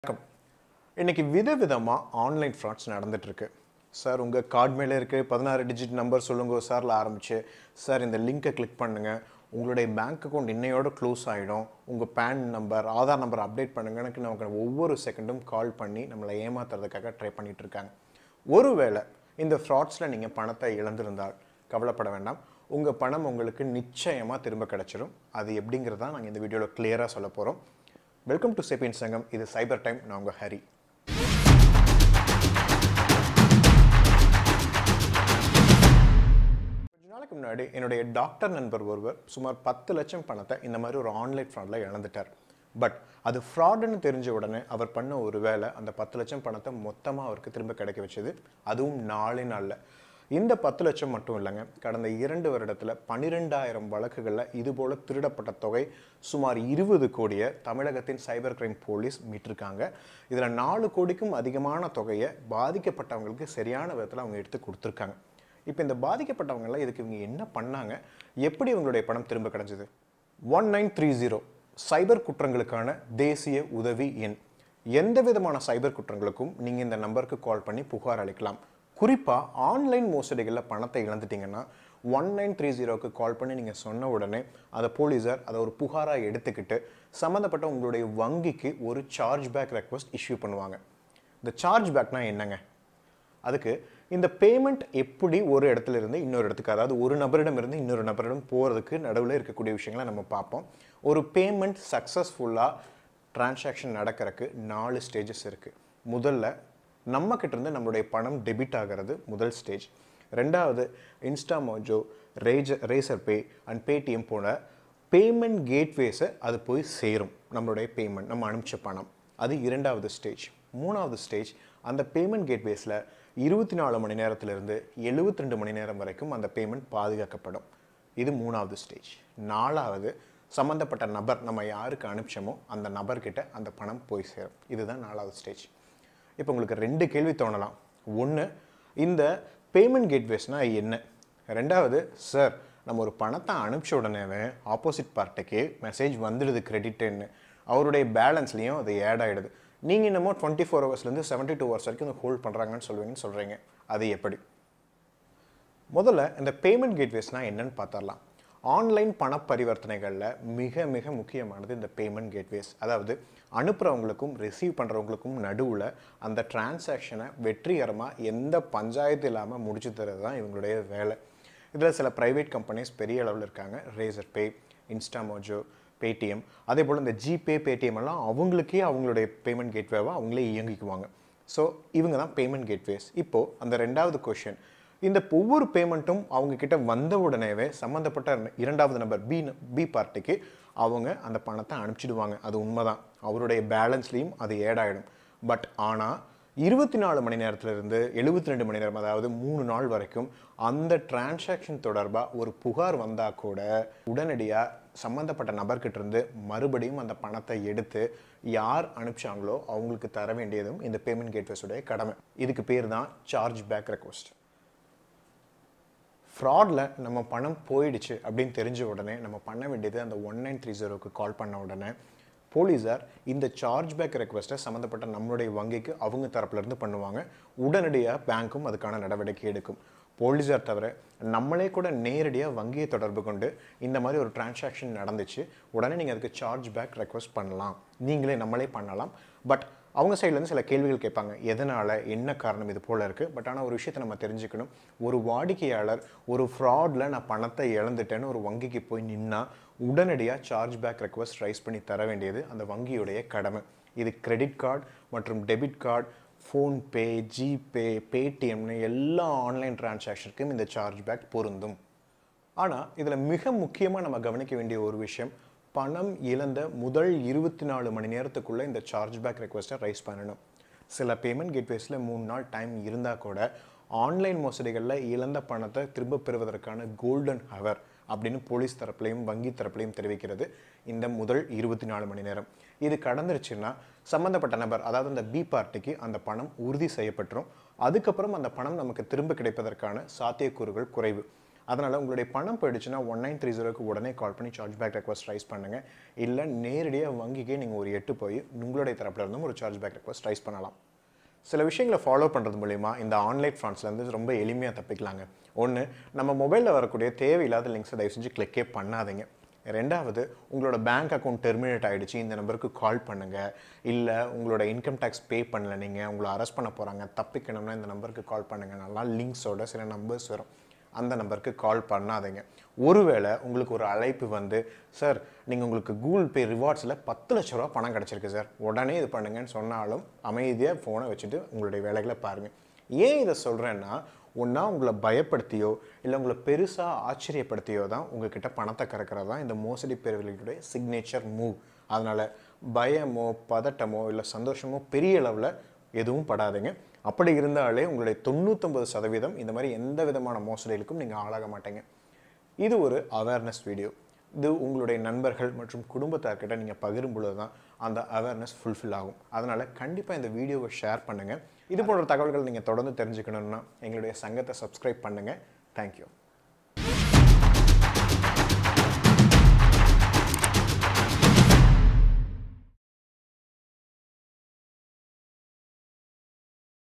வணக்கம் இன்னைக்கு விதவிதமாக ஆன்லைன் ஃப்ராட்ஸ் நடந்துட்டு இருக்கு சார் உங்கள் கார்டு மேலே இருக்கு பதினாறு டிஜிட் நம்பர் சொல்லுங்க சார்ல ஆரம்பிச்சு சார் இந்த லிங்கை கிளிக் பண்ணுங்க உங்களுடைய பேங்க் அக்கௌண்ட் இன்னையோட க்ளோஸ் ஆகிடும் உங்கள் PAN number Aadhaar number update பண்ணுங்கன்னு நமக்கு ஒவ்வொரு செகண்டும் கால் பண்ணி நம்மளை ஏமாத்துறதுக்காக ட்ரை பண்ணிட்டு இருக்காங்க ஒருவேளை இந்த ஃப்ராட்ஸில் நீங்கள் பணத்தை இழந்திருந்தால் கவலைப்பட வேண்டாம் உங்கள் பணம் உங்களுக்கு நிச்சயமாக திரும்ப கிடைச்சிரும் அது எப்படிங்கிறதா நாங்கள் இந்த வீடியோவில் கிளியராக சொல்ல போகிறோம் வெல்கம் டு செபின் சங்கம் இது சைபர் டைம் நான் உங்கள் ஹரி கொஞ்ச நாளைக்கு முன்னாடி என்னுடைய டாக்டர் நண்பர் ஒருவர் சுமார் பத்து லட்சம் பணத்தை இந்த மாதிரி ஒரு ஆன்லைன் ஃப்ராடில் இழந்துட்டார் பட் அது ஃப்ராடுன்னு தெரிஞ்ச உடனே அவர் பண்ண ஒரு வேலை அந்த பத்து லட்சம் பணத்தை மொத்தமாக அவருக்கு திரும்ப கிடைக்க வச்சது அதுவும் நாளே நாளில் இந்த பத்து லட்சம் மட்டும் இல்லைங்க கடந்த இரண்டு வருடத்தில் பன்னிரெண்டாயிரம் வழக்குகளில் இதுபோல திருடப்பட்ட தொகை சுமார் இருபது கோடியை தமிழகத்தின் சைபர் கிரைம் போலீஸ் மீட்டிருக்காங்க இதில் நாலு கோடிக்கும் அதிகமான தொகையை பாதிக்கப்பட்டவங்களுக்கு சரியான விதத்தில் அவங்க எடுத்து கொடுத்துருக்காங்க இப்போ இந்த பாதிக்கப்பட்டவங்களாம் இதுக்கு இவங்க என்ன பண்ணாங்க எப்படி இவங்களுடைய பணம் திரும்ப கிடைச்சது ஒன் நைன் த்ரீ ஜீரோ சைபர் குற்றங்களுக்கான தேசிய உதவி எண் எந்த விதமான சைபர் குற்றங்களுக்கும் நீங்கள் இந்த நம்பருக்கு கால் பண்ணி புகார் அளிக்கலாம் குறிப்பாக ஆன்லைன் மோசடிகளில் பணத்தை இழந்துட்டீங்கன்னா ஒன் நைன் த்ரீ ஜீரோக்கு கால் பண்ணி நீங்கள் சொன்ன உடனே அதை போலீஸார் அதை ஒரு புகாராக எடுத்துக்கிட்டு சம்மந்தப்பட்ட உங்களுடைய வங்கிக்கு ஒரு சார்ஜ் பேக் ரெக்வஸ்ட் இஷ்யூ பண்ணுவாங்க இந்த சார்ஜ் பேக்னா என்னங்க அதுக்கு இந்த பேமெண்ட் எப்படி ஒரு இடத்துல இருந்து இன்னொரு இடத்துக்கு அதாவது ஒரு நபரிடம் இருந்து இன்னொரு நபரிடம் போகிறதுக்கு நடுவில் இருக்கக்கூடிய விஷயங்களை நம்ம பார்ப்போம் ஒரு பேமெண்ட் சக்ஸஸ்ஃபுல்லாக டிரான்சாக்ஷன் நடக்கிறதுக்கு நாலு ஸ்டேஜஸ் இருக்குது முதல்ல நம்ம கிட்ட இருந்து நம்மளுடைய பணம் டெபிட் ஆகிறது முதல் ஸ்டேஜ் ரெண்டாவது இன்ஸ்டா மோஜோ ரேஜ ரேசர் பே அண்ட் பேடிஎம் போன பேமெண்ட் கேட்வேஸை அது போய் சேரும் நம்மளுடைய பேமெண்ட் நம்ம அனுப்பிச்ச பணம் அது இரண்டாவது ஸ்டேஜ் மூணாவது ஸ்டேஜ் அந்த பேமெண்ட் கேட்வேஸில் இருபத்தி நாலு மணி நேரத்திலிருந்து எழுபத்தி ரெண்டு மணி நேரம் வரைக்கும் அந்த பேமெண்ட் பாதுகாக்கப்படும் இது மூணாவது ஸ்டேஜ் நாலாவது சம்மந்தப்பட்ட நபர் நம்ம யாருக்கு அனுப்பிச்சோமோ அந்த நபர்கிட்ட அந்த பணம் போய் சேரும் இதுதான் நாலாவது ஸ்டேஜ் இப்போ உங்களுக்கு ரெண்டு கேள்வி தோணலாம் ஒன்று இந்த பேமெண்ட் கேட்வேஸ்னால் என்ன ரெண்டாவது சார் நம்ம ஒரு பணத்தை அனுப்பிச்ச உடனேவே ஆப்போசிட் பார்ட்டிக்கு மெசேஜ் வந்துடுது கிரெடிட்டுன்னு அவருடைய பேலன்ஸ்லேயும் அது ஆட் ஆகிடுது நீங்கள் என்னமோ டுவெண்ட்டி ஃபோர் ஹவர்ஸ்லேருந்து செவன்ட்டி டூ ஹவர்ஸ் வரைக்கும் ஹோல்ட் பண்ணுறாங்கன்னு சொல்லுவீங்கன்னு சொல்கிறீங்க அது எப்படி முதல்ல இந்த பேமெண்ட் கேட்வேஸ்னால் என்னன்னு பார்த்தரலாம் ஆன்லைன் பண பரிவர்த்தனைகளில் மிக மிக முக்கியமானது இந்த பேமெண்ட் கேட்வேஸ் அதாவது அனுப்புகிறவங்களுக்கும் ரிசீவ் பண்ணுறவங்களுக்கும் நடுவில் அந்த டிரான்சாக்ஷனை வெற்றிகரமாக எந்த பஞ்சாயத்து இல்லாமல் முடிச்சு தரது தான் இவங்களுடைய வேலை இதில் சில ப்ரைவேட் கம்பெனிஸ் பெரிய அளவில் இருக்காங்க ரேசர் பே இன்ஸ்டாமோஜோ பேடிஎம் அதே போல் இந்த ஜிபே பேடிஎம் எல்லாம் அவங்களுக்கே அவங்களுடைய பேமெண்ட் கேட்வேவாக அவங்களே இயங்கிக்குவாங்க ஸோ இவங்க தான் பேமெண்ட் கேட்வேஸ் இப்போது அந்த ரெண்டாவது கொஷின் இந்த ஒவ்வொரு பேமெண்ட்டும் அவங்க கிட்ட வந்த உடனேவே சம்மந்தப்பட்ட இரண்டாவது நம்பர் பி பி பார்ட்டிக்கு அவங்க அந்த பணத்தை அனுப்பிச்சிடுவாங்க அது உண்மைதான் அவருடைய பேலன்ஸ்லேயும் அது ஏட் ஆகிடும் பட் ஆனால் இருபத்தி நாலு மணி நேரத்திலிருந்து எழுபத்தி ரெண்டு மணி நேரம் அதாவது மூணு நாள் வரைக்கும் அந்த டிரான்சாக்ஷன் தொடர்பாக ஒரு புகார் வந்தால் கூட உடனடியாக சம்மந்தப்பட்ட நபர்கிட்ட இருந்து மறுபடியும் அந்த பணத்தை எடுத்து யார் அனுப்பிச்சாங்களோ அவங்களுக்கு தர வேண்டியதும் இந்த பேமெண்ட் கேட்வேஸுடைய கடமை இதுக்கு பேர் தான் சார்ஜ் பேக் ரெக்வஸ்ட் ஃப்ராடில் நம்ம பணம் போயிடுச்சு அப்படின்னு தெரிஞ்ச உடனே நம்ம பண்ண வேண்டியது அந்த ஒன் நைன் த்ரீ ஜீரோக்கு கால் பண்ண உடனே போலீஸார் இந்த சார்ஜ் பேக் ரெக்வஸ்ட்டை சம்மந்தப்பட்ட நம்மளுடைய வங்கிக்கு அவங்க தரப்புலேருந்து பண்ணுவாங்க உடனடியாக பேங்க்கும் அதுக்கான நடவடிக்கை எடுக்கும் போலீஸார் தவிர நம்மளே கூட நேரடியாக வங்கியை தொடர்பு கொண்டு இந்த மாதிரி ஒரு டிரான்சாக்ஷன் நடந்துச்சு உடனே நீங்கள் அதுக்கு சார்ஜ் பேக் ரெக்வஸ்ட் பண்ணலாம் நீங்களே நம்மளே பண்ணலாம் பட் அவங்க சைட்லேருந்து சில கேள்விகள் கேட்பாங்க எதனால் என்ன காரணம் இது போல் இருக்குது பட் ஆனால் ஒரு விஷயத்தை நம்ம தெரிஞ்சுக்கணும் ஒரு வாடிக்கையாளர் ஒரு ஃப்ராடில் நான் பணத்தை இழந்துட்டேன்னு ஒரு வங்கிக்கு போய் நின்னா உடனடியாக சார்ஜ் பேக் ரெக்வஸ்ட் ரைஸ் பண்ணி தர வேண்டியது அந்த வங்கியுடைய கடமை இது கிரெடிட் கார்டு மற்றும் டெபிட் கார்டு ஃபோன்பே ஜிபே பேடிஎம்னு எல்லா ஆன்லைன் டிரான்சாக்ஷனுக்கும் இந்த சார்ஜ் பேக் பொருந்தும் ஆனால் இதில் மிக முக்கியமாக நம்ம கவனிக்க வேண்டிய ஒரு விஷயம் பணம் இழந்த முதல் இருபத்தி நாலு மணி நேரத்துக்குள்ளே இந்த சார்ஜ் பேக் ரெக்வஸ்ட்டை ரைஸ் பண்ணணும் சில பேமெண்ட் கேட்வேஸில் மூணு நாள் டைம் இருந்தால் கூட ஆன்லைன் மோசடிகளில் இழந்த பணத்தை திரும்ப பெறுவதற்கான கோல்டன் ஹவர் அப்படின்னு போலீஸ் தரப்புலையும் வங்கி தரப்புலையும் தெரிவிக்கிறது இந்த முதல் இருபத்தி நாலு மணி நேரம் இது கடந்துருச்சுன்னா சம்மந்தப்பட்ட நபர் அதாவது அந்த பி பார்ட்டிக்கு அந்த பணம் உறுதி செய்யப்பட்டுரும் அதுக்கப்புறம் அந்த பணம் நமக்கு திரும்ப கிடைப்பதற்கான சாத்தியக்கூறுகள் குறைவு அதனால் உங்களுடைய பணம் போயிடுச்சுன்னா ஒன் நைன் த்ரீ ஜீரோக்கு உடனே கால் பண்ணி சார்ஜ் பேக் ரெக்வஸ்ட் ரைஸ் பண்ணுங்கள் இல்லை நேரடியாக வங்கிக்கே நீங்கள் ஒரு எட்டு போய் உங்களுடைய தரப்புல இருந்தும் ஒரு சார்ஜ் பேக் ரெக்வஸ்ட் ரைஸ் பண்ணலாம் சில விஷயங்களை ஃபாலோ பண்ணுறது மூலிமா இந்த ஆன்லைன் ஃப்ரான்ஸ்லேருந்து ரொம்ப எளிமையாக தப்பிக்கலாங்க ஒன்று நம்ம மொபைலில் வரக்கூடிய தேவையில்லாத லிங்க்ஸை தயவு செஞ்சு கிளிக்கே பண்ணாதீங்க ரெண்டாவது உங்களோட பேங்க் அக்கௌண்ட் டெர்மினேட் ஆகிடுச்சு இந்த நம்பருக்கு கால் பண்ணுங்கள் இல்லை உங்களோட இன்கம் டேக்ஸ் பே பண்ணல நீங்கள் உங்களை அரெஸ்ட் பண்ண போகிறாங்க தப்பிக்கணும்னா இந்த நம்பருக்கு கால் பண்ணுங்கள் நல்லா லிங்க்ஸோட சில நம்பர்ஸ் வரும் அந்த நம்பருக்கு கால் பண்ணாதீங்க ஒருவேளை உங்களுக்கு ஒரு அழைப்பு வந்து சார் நீங்கள் உங்களுக்கு கூகுள் பே ரிவார்ட்ஸில் பத்து லட்ச ரூபா பணம் கிடச்சிருக்கு சார் உடனே இது பண்ணுங்கன்னு சொன்னாலும் அமைதியாக ஃபோனை வச்சுட்டு உங்களுடைய வேலைகளை பாருங்கள் ஏன் இதை சொல்கிறேன்னா ஒன்றா உங்களை பயப்படுத்தியோ இல்லை உங்களை பெருசாக ஆச்சரியப்படுத்தியோ தான் உங்ககிட்ட பணத்தை கறக்கிறது தான் இந்த மோசடி பேர்வழிகளுடைய சிக்னேச்சர் மூவ் அதனால் பயமோ பதட்டமோ இல்லை சந்தோஷமோ பெரிய அளவில் எதுவும் படாதீங்க அப்படி இருந்தாலே உங்களுடைய தொண்ணூத்தொம்பது சதவீதம் இந்த மாதிரி எந்த விதமான மோசடிகளுக்கும் நீங்கள் ஆளாக மாட்டீங்க இது ஒரு அவேர்னஸ் வீடியோ இது உங்களுடைய நண்பர்கள் மற்றும் குடும்பத்தார்கிட்ட நீங்கள் பகிரும் பொழுது தான் அந்த அவேர்னஸ் ஃபுல்ஃபில் ஆகும் அதனால் கண்டிப்பாக இந்த வீடியோவை ஷேர் பண்ணுங்கள் இது போன்ற தகவல்கள் நீங்கள் தொடர்ந்து தெரிஞ்சுக்கணுன்னா எங்களுடைய சங்கத்தை சப்ஸ்கிரைப் பண்ணுங்கள் தேங்க்யூ